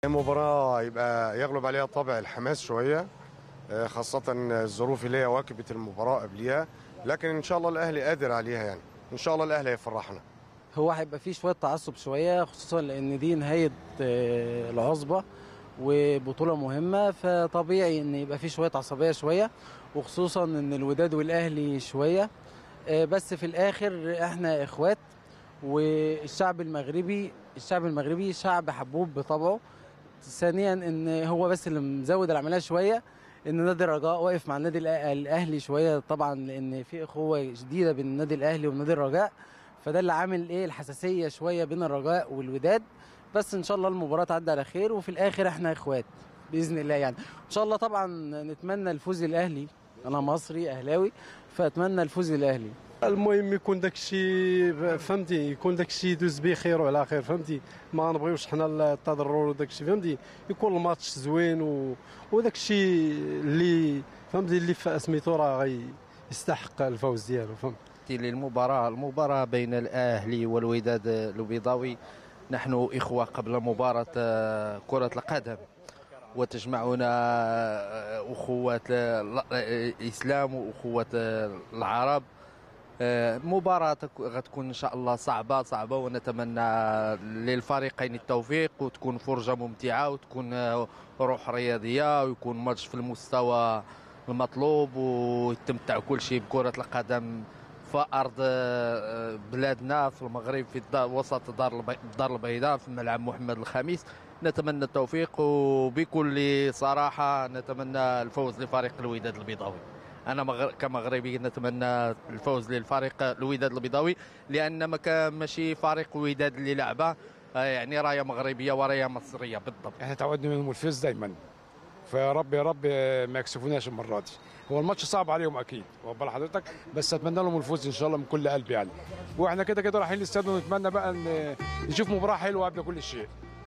المباراة يبقى يغلب عليها طابع الحماس شوية آه، خاصة الظروف اللي هي واكبت المباراة قبليها لكن إن شاء الله الأهلي قادر عليها يعني إن شاء الله الأهلي هيفرحنا هو هيبقى فيه شويه تعصب شويه خصوصا لان دي نهايه آه، العصبه وبطوله مهمه فطبيعي ان يبقى فيه شويه عصبيه شويه وخصوصا ان الوداد والاهلي شويه آه، بس في الاخر احنا اخوات والشعب المغربي الشعب المغربي شعب حبوب بطبعه ثانيا ان هو بس اللي مزود العمليه شويه ان نادي الرجاء واقف مع النادي الأ- الاهلي شويه طبعا لان في اخوه شديده بين النادي الاهلي والنادي الرجاء فده اللي عامل ايه الحساسيه شويه بين الرجاء والوداد بس ان شاء الله المباراه تعدي على خير وفي الاخر احنا اخوات باذن الله يعني ان شاء الله طبعا نتمنى الفوز الاهلي انا مصري اهلاوي فاتمنى الفوز الاهلي المهم يكون داك الشيء فهمتي يكون داك الشيء يدوز بخير وعلى خير فهمتي ما نبغيوش حنا التضرر وداك الشيء فهمتي يكون الماتش زوين و... وداك الشيء اللي فهمتي اللي ف- سميتو راه غي يستحق الفوز ديالو فهمت للمباراة المباراة بين الأهلي والوداد البيضاوي نحن إخوة قبل مباراة آه، كرة القدم وتجمعنا آه، أخوة ال- آه، الإسلام وأخوة آه، العرب آه، مباراة تك- غتكون إن شاء الله صعبة صعبة ونتمنى للفريقين التوفيق وتكون فرجة ممتعة وتكون آه، روح رياضية ويكون ماتش في المستوى المطلوب ويتمتع كل شيء بكرة القدم في ارض آه، بلادنا في المغرب في الدار وسط دار البي- الدار البيضاء في ملعب محمد الخامس نتمنى التوفيق وبكل صراحه نتمنى الفوز لفريق الوداد البيضاوي انا مغر... كمغربي نتمنى الفوز للفريق الوداد البيضاوي لان ما كان ماشي فريق الوداد اللي لعبه آه، يعني رايه مغربيه ورايه مصريه بالضبط احنا تعودنا منهم الفوز دايما فيا رب يا رب ما يكسفوناش المره دي هو الماتش صعب عليهم اكيد واخد بال حضرتك بس اتمنى لهم الفوز ان شاء الله من كل قلب يعني واحنا كده كده رايحين الاستاد ونتمنى بقى ان نشوف مباراه حلوه قبل كل شيء